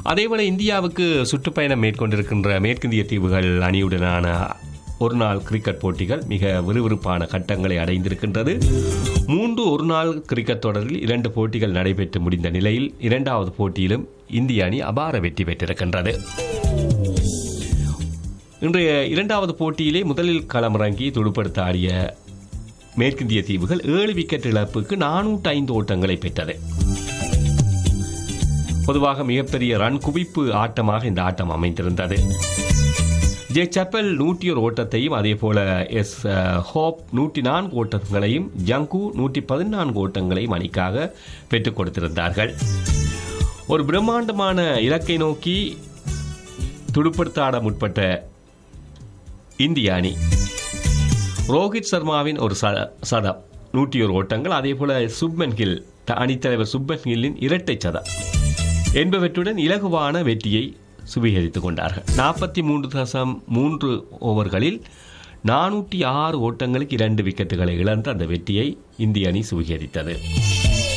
அதேபோல இந்தியாவுக்கு சுற்றுப்பயணம் மேற்கொண்டிருக்கின்ற மேற்கிந்திய தீவுகள் அணியுடனான ஒரு நாள் கிரிக்கெட் போட்டிகள் மிக விறுவிறுப்பான கட்டங்களை அடைந்திருக்கின்றது மூன்று ஒரு நாள் கிரிக்கெட் தொடரில் இரண்டு போட்டிகள் நடைபெற்று முடிந்த நிலையில் இரண்டாவது போட்டியிலும் இந்திய அணி அபார வெற்றி பெற்றிருக்கின்றது இன்றைய இரண்டாவது போட்டியிலே முதலில் களமிறங்கி துடுப்படுத்த ஆடிய மேற்கிந்திய தீவுகள் ஏழு விக்கெட் இழப்புக்கு நானூற்று ஐந்து ஓட்டங்களை பெற்றது பொதுவாக மிகப்பெரிய ரன் குவிப்பு ஆட்டமாக இந்த ஆட்டம் அமைந்திருந்தது ஜே சப்பல் நூற்றி ஒரு ஓட்டத்தையும் அதே போல எஸ் அஹ், ஹோப் நூற்றி நான்கு ஓட்டங்களையும் ஜங்கு நூற்றி பதினான்கு ஓட்டங்களையும் அணிக்காக பெற்றுக் கொடுத்திருந்தார்கள் ஒரு பிரம்மாண்டமான இலக்கை நோக்கி துடுப்படுத்த ஆட முற்பட்ட இந்திய அணி ரோஹித் சர்மாவின் ஒரு ச- சதம் நூற்றி ஒரு ஓட்டங்கள் அதே போல சுப்மன் கில் த- அணித்தலைவர் சுப்மன் கில்லின் இரட்டை சதம் என்பவற்றுடன் இலகுவான வெற்றியை சுவீகரித்துக் கொண்டார்கள் நாற்பத்தி மூன்று தசம் மூன்று ஓவர்களில் நானூற்றி ஆறு ஓட்டங்களுக்கு இரண்டு விக்கெட்டுகளை இழந்து அந்த வெற்றியை இந்திய அணி சுவீகரித்தது